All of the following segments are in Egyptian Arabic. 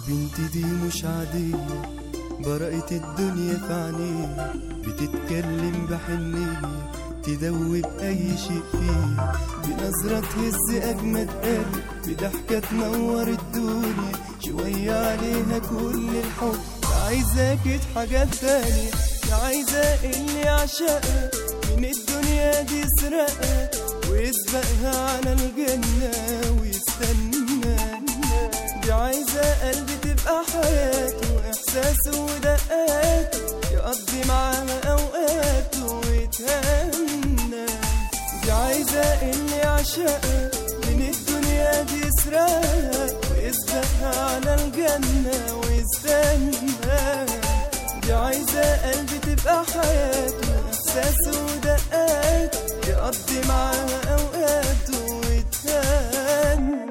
البنت دي مش عادية برقت الدنيا في عينيها بتتكلم بحنية تدوب أي شيء فيه بنظرة تهز أجمد قلب بضحكة تنور الدنيا شوية عليها كل الحب عايزاك حاجات تانية عايزة اللي يعشقها من الدنيا دي يسرقها ويسبقها على الجنة ويستنى دي عايزة قلبي تبقى حياته وإحساسه ودقاته يقضي معاها أوقاته ويتهنى دي عايزة اللي يعشقها من الدنيا دي يسرقها ويسبقها على الجنة ويستنى دي عايزة قلبي تبقى حياته إحساسه ودقاته يقضي معاها أوقاته ويتهنى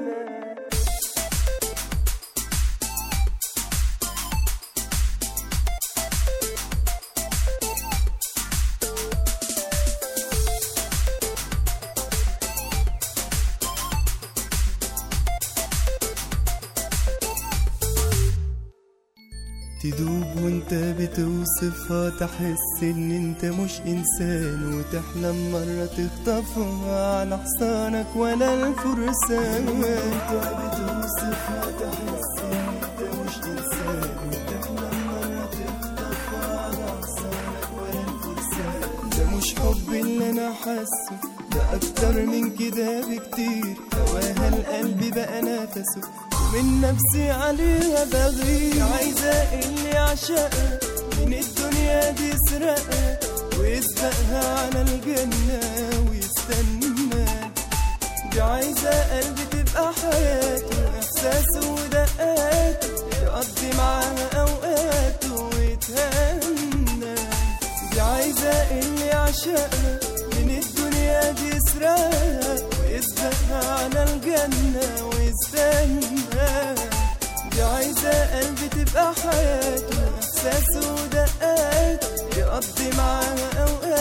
تدوب وانت بتوصفها تحس ان انت مش انسان وتحلم مرة تخطفها على حصانك ولا الفرسان وانت بتوصفها تحس ان انت مش انسان وتحلم مرة تخطفها على حصانك ولا الفرسان ده مش حب اللي انا حاسه ده اكتر من كده بكتير هواها القلب بقى نفسه من نفسي عليها بغير عايزة اللي يعشقها من الدنيا دي يسرقها ويسبقها على الجنة ويستنى دي عايزة قلبي تبقى حياته إحساسه ودقاته يقضي معاها أوقاته ويتهنى دي عايزة اللي يعشقها من الدنيا دي يسرقها ويسبقها على الجنة ويستنى دي عايزة قلبي تبقى حياته إحساسه ودقاته يقضي معاها أوقات